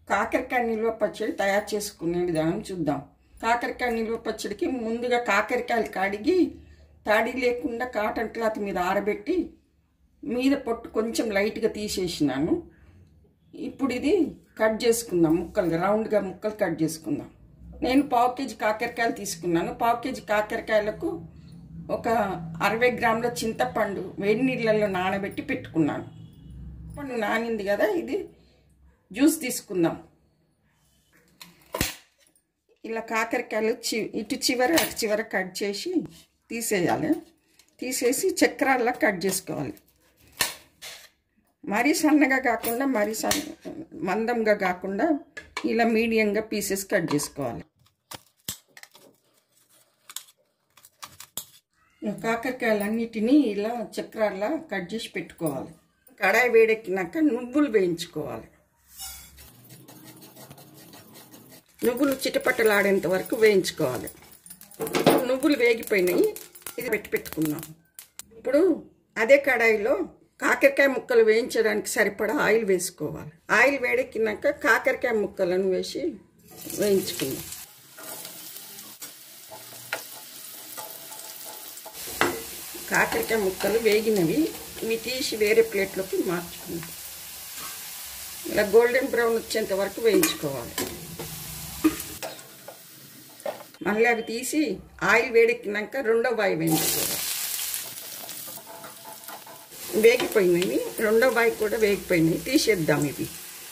కాకరకాయ నిల్వ పచ్చడి తయారు చేసుకునే విధానం చూద్దాం కాకరకాయ నిల్వ పచ్చడికి ముందుగా కాకరకాయలు కడిగి తడి లేకుండా కాటన్ క్లాత్ మీద ఆరబెట్టి మీద పొట్టు కొంచెం లైట్గా తీసేసినాను ఇప్పుడు ఇది కట్ చేసుకుందాం ముక్కలు రౌండ్గా ముక్కలు కట్ చేసుకుందాం నేను పావు కేజీ కాకరకాయలు తీసుకున్నాను పావు కేజీ కాకరకాయలకు ఒక అరవై గ్రాముల చింతపండు వేడి నీళ్ళల్లో నానబెట్టి పెట్టుకున్నాను పండు నానింది కదా ఇది జ్యూస్ తీసుకుందాం ఇలా కాకరకాయలు చి ఇటు చివర అటు చివర కట్ చేసి తీసేయాలి తీసేసి చక్రాల్లా కట్ చేసుకోవాలి మరీ సన్నగా కాకుండా మరీ సన్న మందంగా కాకుండా ఇలా మీడియంగా పీసెస్ కట్ చేసుకోవాలి కాకరకాయలన్నిటినీ ఇలా చక్రాల్లా కట్ చేసి పెట్టుకోవాలి కడాయి వేడెక్కినాక నువ్వులు వేయించుకోవాలి నువ్వులు చిటపట్టలాడేంత వరకు వేయించుకోవాలి నువ్వులు వేగిపోయినాయి ఇది పెట్టి పెట్టుకున్నాం ఇప్పుడు అదే కడాయిలో కాకరకాయ ముక్కలు వేయించడానికి సరిపడా ఆయిల్ వేసుకోవాలి ఆయిల్ వేడెక్కినాక కాకరకాయ ముక్కలను వేసి వేయించుకుందాం కాకరకాయ ముక్కలు వేగినవి ఇవి తీసి వేరే ప్లేట్లోకి మార్చుకుందాం ఇలా గోల్డెన్ బ్రౌన్ వచ్చేంత వరకు వేయించుకోవాలి మళ్ళీ అవి తీసి ఆయిల్ వేడెక్కినాక రెండో బాయి వేయించుకోవాలి వేగిపోయినాయి రెండో బాయి కూడా వేగిపోయినాయి తీసేద్దాం ఇవి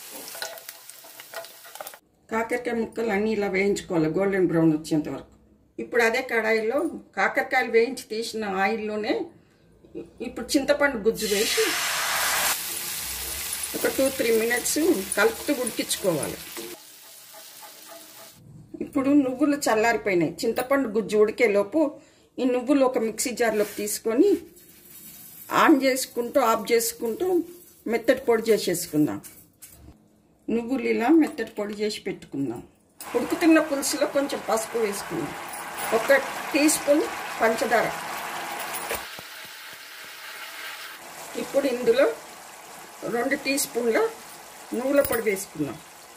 కాకరకాయ ముక్కలు అన్నీ ఇలా వేయించుకోవాలి గోల్డెన్ బ్రౌన్ వచ్చేంత వరకు ఇప్పుడు అదే కడాయిలో కాకరకాయలు వేయించి తీసిన ఆయిల్లోనే ఇప్పుడు చింతపండు గుజ్జు వేసి ఒక టూ త్రీ మినిట్స్ కలుపుతూ ఉడికించుకోవాలి ఇప్పుడు నువ్వులు చల్లారిపోయినాయి చింతపండు గుజ్జు ఉడికేలోపు ఈ నువ్వులు ఒక మిక్సీ జార్లోకి తీసుకొని ఆన్ చేసుకుంటూ ఆఫ్ చేసుకుంటూ మెత్తటి పొడి చేసేసుకుందాం నువ్వులు ఇలా మెత్తటి పొడి చేసి పెట్టుకుందాం ఉడుకుతున్న పులుసులో కొంచెం పసుపు వేసుకుందాం ఒక టీ స్పూన్ పంచదార ఇప్పుడు ఇందులో రెండు టీ స్పూన్ల నువ్వుల పొడి వేసుకుందాం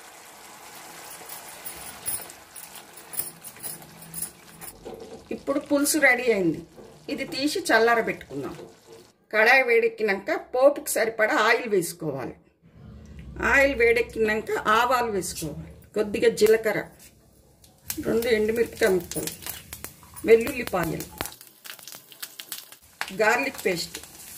ఇప్పుడు పులుసు రెడీ అయింది ఇది తీసి చల్లారబెట్టుకుందాం కడాయి వేడెక్కినాక పోపుకి సరిపడా ఆయిల్ వేసుకోవాలి ఆయిల్ వేడెక్కినాక ఆవాలు వేసుకోవాలి కొద్దిగా జీలకర్ర రెండు ఎండుమిరపకాయ ముక్కలు వెల్లుల్లిపాయలు గార్లిక్ పేస్ట్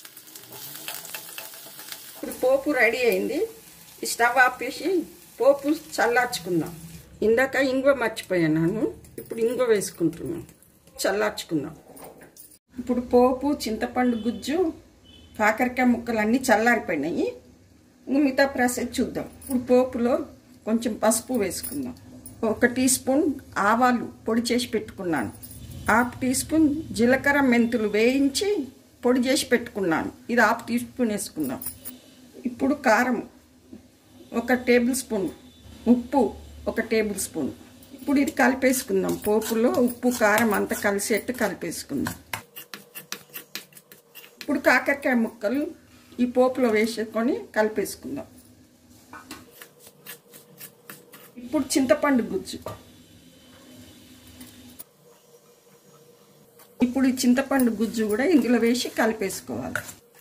ఇప్పుడు పోపు రెడీ అయింది ఈ స్టవ్ ఆపేసి పోపు చల్లార్చుకుందాం ఇందాక ఇంగువ మర్చిపోయాను ఇప్పుడు ఇంగువ వేసుకుంటున్నాం చల్లార్చుకుందాం ఇప్పుడు పోపు చింతపండు గుజ్జు కాకరకాయ ముక్కలు అన్నీ చల్లారిపోయినాయి మిగతా ప్రాసెస్ చూద్దాం ఇప్పుడు పోపులో కొంచెం పసుపు వేసుకుందాం ఒక టీ స్పూన్ ఆవాలు పొడి చేసి పెట్టుకున్నాను హాఫ్ టీ స్పూన్ జీలకర్ర మెంతులు వేయించి పొడి చేసి పెట్టుకున్నాను ఇది హాఫ్ టీ స్పూన్ వేసుకుందాం ఇప్పుడు కారం ఒక టేబుల్ స్పూన్ ఉప్పు ఒక టేబుల్ స్పూన్ ఇప్పుడు ఇది కలిపేసుకుందాం పోపులో ఉప్పు కారం అంతా కలిసేట్టు కలిపేసుకుందాం ఇప్పుడు కాకరకాయ ముక్కలు ఈ పోపులో వేసుకొని కలిపేసుకుందాం ఇప్పుడు చింతపండు గుజ్జు ఇప్పుడు ఈ చింతపండు గుజ్జు కూడా ఇందులో వేసి కలిపేసుకోవాలి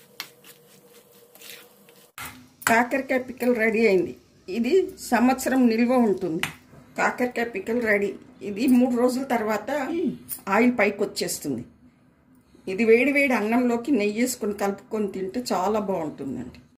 కాకరకాయ పిక్కలు రెడీ అయింది ఇది సంవత్సరం నిల్వ ఉంటుంది కాకరకాయ పిక్కలు రెడీ ఇది మూడు రోజుల తర్వాత ఆయిల్ పైకి వచ్చేస్తుంది ఇది వేడి వేడి అన్నంలోకి నెయ్యి వేసుకొని కలుపుకొని తింటే చాలా బాగుంటుందండి